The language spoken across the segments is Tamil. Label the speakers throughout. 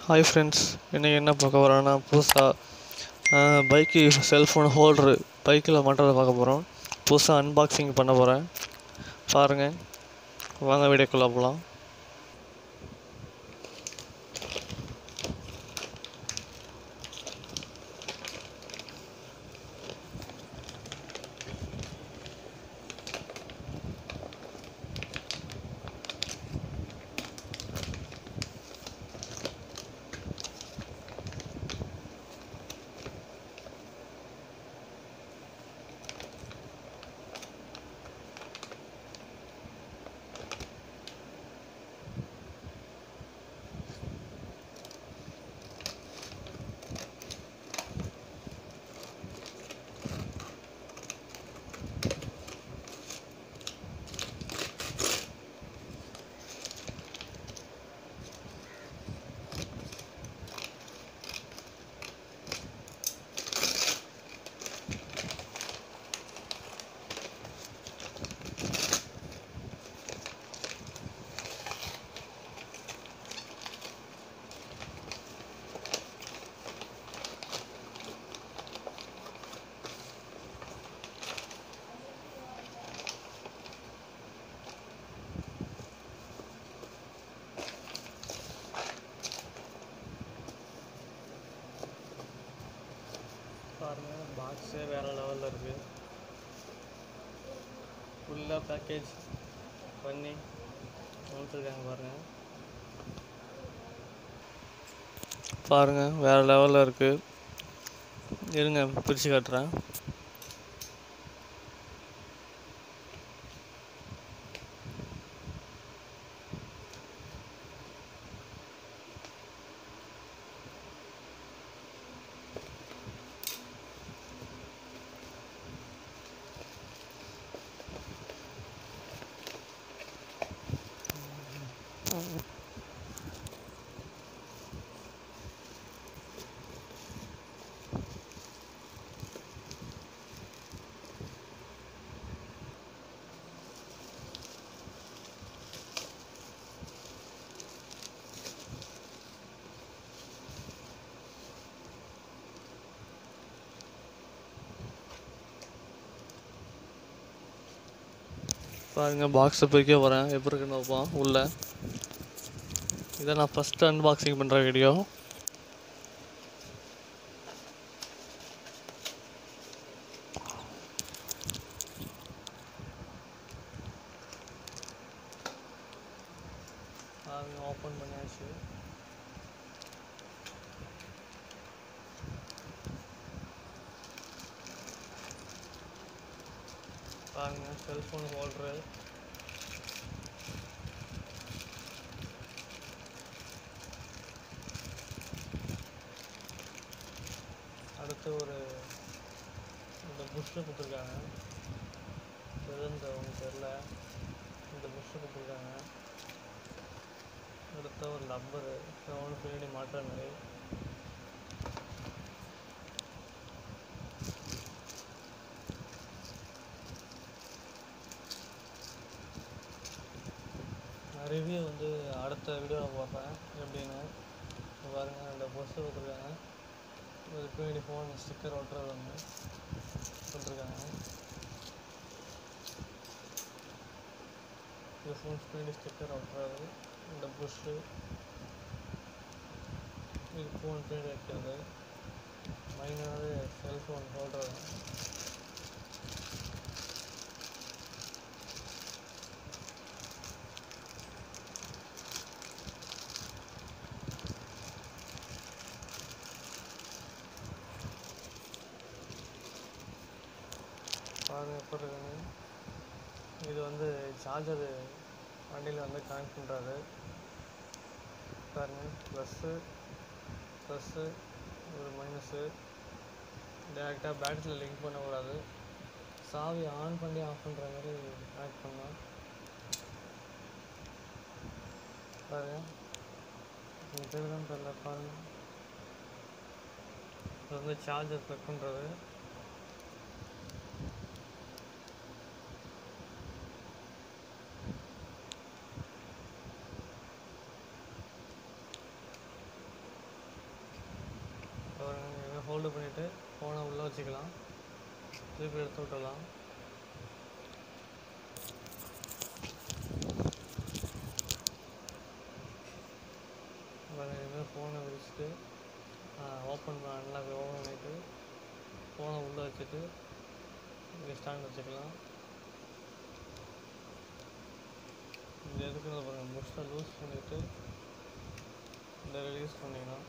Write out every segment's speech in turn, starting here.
Speaker 1: ஹாய் ஃப்ரெண்ட்ஸ் இன்றைக்கி என்ன பார்க்க போகிறோன்னா புதுசாக பைக்கு செல்ஃபோன் ஹோல்ட்ரு பைக்கில் மாட்டுறதை பார்க்க போகிறோம் புதுசாக அன்பாக்சிங் பண்ண போகிறேன் பாருங்கள் வாங்க வீடியோக்குள்ளே போகலாம் பாருங்கள் பாக்ஸே வேறு லெவலில் இருக்குது ஃபுல்லாக பேக்கேஜ் பண்ணி அனுப்பிச்சிருக்காங்க பாருங்கள் பாருங்கள் வேறு லெவலில் இருக்குது இருங்க பிரித்து காட்டுறேன் பாருங்க பாக்ஸை பிரிக்க போகிறேன் எப்படி இருக்குன்னு பார்ப்போம் உள்ள இதை நான் ஃபஸ்ட்டு அன்பாக்சிங் பண்ணுற வீடியோ பாருங்க ஓப்பன் பண்ணியாச்சு பாருங்க செல்ஃபோன் ஹோல்டரு அடுத்து ஒரு இந்த புஷ்ஷு கொடுத்துருக்காங்க தெரிஞ்ச உங்களுக்கு தெரில இந்த புஷ்ஷு கொடுத்துருக்காங்க அடுத்த ஒரு லப்பரு ஃபோன் பின்னாடி மாட்டுற மாதிரி நான் ரிவ்யூ வந்து அடுத்த வீடியோவில் பார்ப்பேன் எப்படின்னு இங்க பாருங்க இந்த பொஸ்ட்டு கொடுத்துருக்காங்க இது பின்னாடி ஃபோன் ஸ்டிக்கர் ஒட்டுறது ஒன்று கொடுத்துருக்காங்க இது ஃபோன் பின்னாடி ஸ்டிக்கர் ஒட்டுறது இந்த புஷ்ஷு இது ஃபோன் பின்னாடி வைக்கிறது மைனாவது செல்ஃபோன் ஹோல்டர் பாருங்க எப்படி இருக்குன்னு இது வந்து சார்ஜரு வண்டியில் வந்து கனெக்ட் பண்ணுறாரு பாருங்க ப்ளஸ்ஸு ப்ளஸ்ஸு ஒரு மைனஸு டேரெக்டாக பேட்டரியில் லிங்க் பண்ணக்கூடாது சாவி ஆன் பண்ணி ஆஃப் பண்ணுற மாதிரி கனெக்ட் பண்ணலாம் பாருங்க உங்களுக்கு தெரியுதான்னு தெரியல பாருங்க இது வந்து சார்ஜர் ப்ளக் பண்ணுறது வச்சுக்கலாம் திருப்பி எடுத்து விட்டுடலாம் இனிமேல் ஃபோனை வச்சுட்டு ஓப்பன் அன்லாக் ஓப்பன் பண்ணிவிட்டு ஃபோனை உள்ளே வச்சுட்டு இங்கே ஸ்டாண்ட் வச்சுக்கலாம் இந்த எதுக்கு பாருங்கள் புஷ்ஷை லூஸ் பண்ணிவிட்டு இந்த ரிலீஸ் பண்ணிக்கலாம்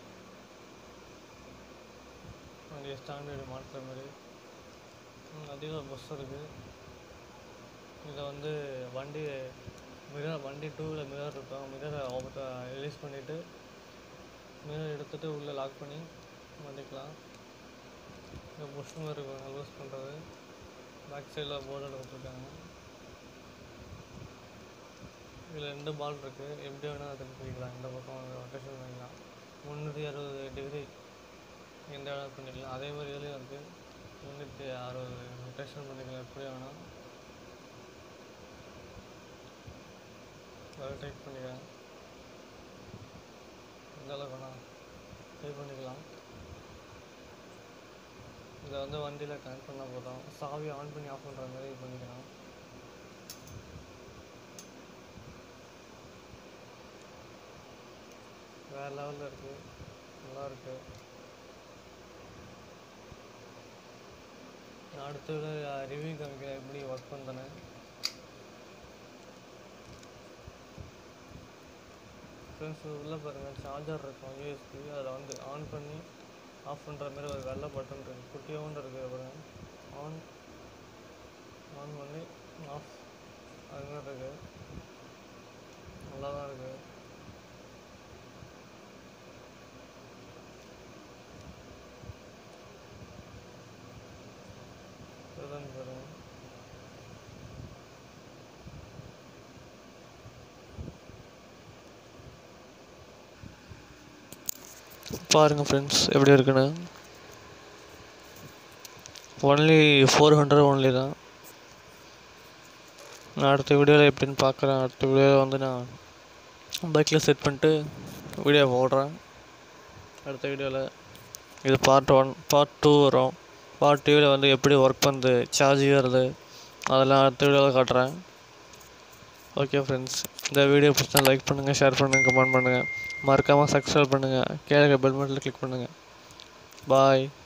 Speaker 1: வண்டியை ஸ்டாண்டர்டு மாட்டுற மாதிரி அதிகம் பஸ் இருக்குது இதை வந்து வண்டி மிரர் வண்டி டூ வீலர் மிரர் இருக்கும் மிரரை ரிலீஸ் பண்ணிவிட்டு மிரர் எடுத்துகிட்டு உள்ளே லாக் பண்ணி மாட்டிக்கலாம் இந்த புஷ் மாதிரி இருக்கும் லூஸ் பண்ணுறது பேக் சைடில் போர்டில் கொடுத்துருக்காங்க இதில் ரெண்டு பால் இருக்குது எப்படி வேணால் திருப்பி பண்ணிக்கலாம் இந்த பக்கம் ரொட்டேஷன் பண்ணிக்கலாம் முந்நூற்றி அறுபது டிகிரி எந்த வேணாலும் பண்ணிக்கலாம் அதே மாதிரி இதுலேயும் இருக்குது முந்நூற்றி அறுபது ரொட்டேஷன் பண்ணிக்கலாம் எப்படி வேணால் அதை டைப் பண்ணிக்கலாம் எந்த அளவுக்கு வேணால் டைப் பண்ணிக்கலாம் இதை வந்து வண்டியில் கனெக்ட் பண்ணால் போதும் சாவி ஆன் பண்ணி ஆஃப் பண்ணுற மாதிரி பண்ணிக்கலாம் வேறு லெவலில் இருக்குது நல்லா இருக்குது நான் அடுத்த ரிவ்யூ காமிக்கிறேன் எப்படி ஒர்க் பண்ணுறேன்னு ஃப்ரெண்ட்ஸ் உள்ளே பாருங்கள் சார்ஜர் இருக்கும் யூஎஸ்பி அதில் வந்து ஆன் பண்ணி ஆஃப் பண்ணுற மாதிரி ஒரு வெள்ளை பட்டன் இருக்குது குட்டியோண்டு இருக்குது பாருங்கள் ஆன் ஆன் பண்ணி ஆஃப் அது மாதிரி இருக்குது நல்லா தான் இருக்குது இதுதான் பாருங்கள் பாருங்கள் ஃப்ரெண்ட்ஸ் எப்படி இருக்குன்னு ஒன்லி ஃபோர் ஹண்ட்ரட் ஒன்லி தான் நான் அடுத்த வீடியோவில் எப்படின்னு பார்க்குறேன் அடுத்த வீடியோவில் வந்து நான் பைக்கில் செட் பண்ணிட்டு வீடியோ போடுறேன் அடுத்த வீடியோவில் இது பார்ட் ஒன் பார்ட் டூ வரும் பார்ட் டூவில் வந்து எப்படி ஒர்க் பண்ணுது சார்ஜ் ஏறுது அதெல்லாம் அடுத்த வீடியோவில் காட்டுறேன் ஓகே ஃப்ரெண்ட்ஸ் இந்த வீடியோ பிடிச்சா லைக் பண்ணுங்கள் ஷேர் பண்ணுங்கள் கமெண்ட் பண்ணுங்கள் மறக்காமல் சப்ஸ்கிரைப் பண்ணுங்கள் கீழே பெல் பட்டனில் கிளிக் பண்ணுங்கள் பாய்